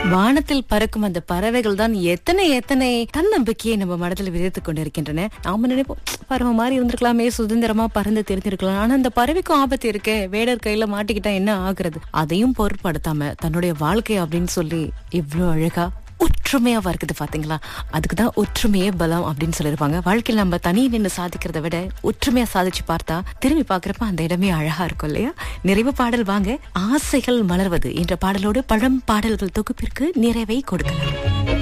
வானத்தில் பறக்கும் அந்த பறவைகள் தான் எத்தனை எத்தனை தன்னம்பிக்கையை நம்ம மனதில் விதைத்துக் கொண்டிருக்கின்றன நாம நினைப்போம் பறவை மாதிரி இருந்திருக்கலாமே சுதந்திரமா பறந்து தெரிஞ்சிருக்கலாம் ஆனா அந்த பறவைக்கும் ஆபத்து இருக்கே வேடர் கையில மாட்டிக்கிட்டா என்ன ஆகுறது அதையும் பொருட்படுத்தாம தன்னுடைய வாழ்க்கை அப்படின்னு சொல்லி இவ்ளோ அழகா ஒற்றுமையாவா இருக்குது பாத்தீங்களா அதுக்கு தான் ஒற்றுமையே பலம் அப்படின்னு சொல்லியிருப்பாங்க வாழ்க்கையில் நம்ம தனி நின்று சாதிக்கிறத விட ஒற்றுமையா சாதிச்சு பார்த்தா திரும்பி பார்க்கறப்ப அந்த இடமே அழகா இருக்கும் இல்லையா நிறைவு பாடல் வாங்க ஆசைகள் மலர்வது என்ற பாடலோடு பழம் பாடல்கள் தொகுப்பிற்கு நிறைவை கொடுக்கலாம்